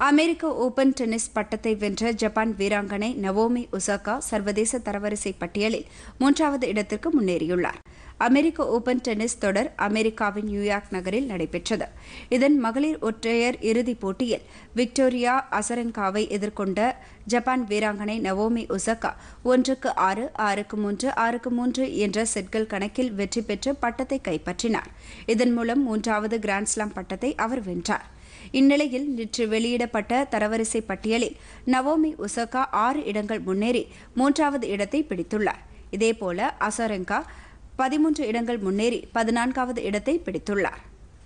அமெரிக்க open tennis பட்டத்தை வென்ற Japan வீராங்கனை நவோமி ஒசாகா சர்வதேச தரவரிசை பட்டியலில் மூன்றாவது இடத்திற்கு முன்னேறியுள்ளார் அமெரிக்க ஓபன் டென்னிஸ் தொடர் அமெரிக்காவின் நியூயார்க் நகரில் நடைபெற்றது இதன் மகளிர் ஒற்றையர் இறுதிப் போட்டியில் விக்டோரியா அசரங்காவை எதிர்கொண்ட ஜப்பான் வீராங்கனை நவோமி ஒசாகா ஒன்றுக்கு ஆறு ஆறுக்கு மூன்று ஆறுக்கு மூன்று என்ற செட்கள் கணக்கில் வெற்றி பெற்று பட்டத்தை கைப்பற்றினார் இதன் மூலம் மூன்றாவது கிராண்ட்ஸ்லாம் பட்டத்தை அவர் வென்றார் இந்நிலையில் நேற்று வெளியிடப்பட்ட தரவரிசை பட்டியலில் நவோமி ஒசாகா ஆறு இடங்கள் முன்னேறி மூன்றாவது இடத்தை பிடித்துள்ளார் இதேபோல அசரங்கா பதிமூன்று இடங்கள் முன்னேறி பதினான்காவது இடத்தை பிடித்துள்ளார்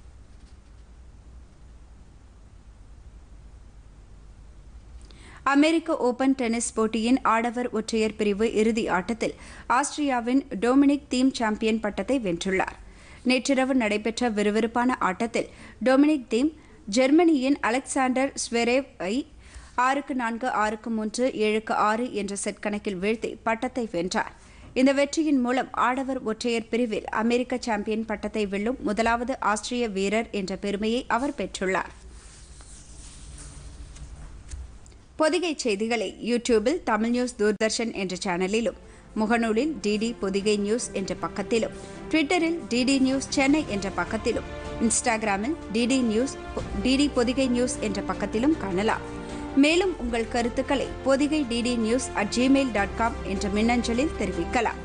அமெரிக்க ஓபன் டென்னிஸ் போட்டியின் ஆடவர் ஒற்றையர் பிரிவு இறுதி ஆட்டத்தில் ஆஸ்திரியாவின் டொமினிக் தீம் சாம்பியன் பட்டத்தை வென்றுள்ளார் நேற்றிரவு நடைபெற்ற விறுவிறுப்பான ஆட்டத்தில் டொமினிக் தீம் ஜெர்மனியின் அலெக்சாண்டர் ஸ்வெரேவை ஆறுக்கு நான்கு ஆறுக்கு மூன்று ஏழுக்கு ஆறு என்ற செட் கணக்கில் வீழ்த்தி பட்டத்தை வென்றார் இந்த வெற்றியின் மூலம் ஆடவர் ஒற்றையர் பிரிவில் அமெரிக்க சாம்பியன் பட்டத்தை வெல்லும் முதலாவது ஆஸ்திரிய வீரர் என்ற பெருமையை அவர் பெற்றுள்ளார் பொதிகை செய்திகளை யூடியூபில் தமிழ் நியூஸ் தூர்தர்ஷன் என்ற சேனலிலும் முகநூலில் டிடி பொதிகை நியூஸ் என்ற பக்கத்திலும் ட்விட்டரில் டிடி நியூஸ் சென்னை என்ற பக்கத்திலும் இன்ஸ்டாகிராமில் DD News DD Podhigai News என்ற பக்கத்திலும் காணலாம் மேலும் உங்கள் கருத்துக்களை Podhigai DD News at Gmail dot com என்ற மின்னஞ்சலில் தெரிவிக்கலாம்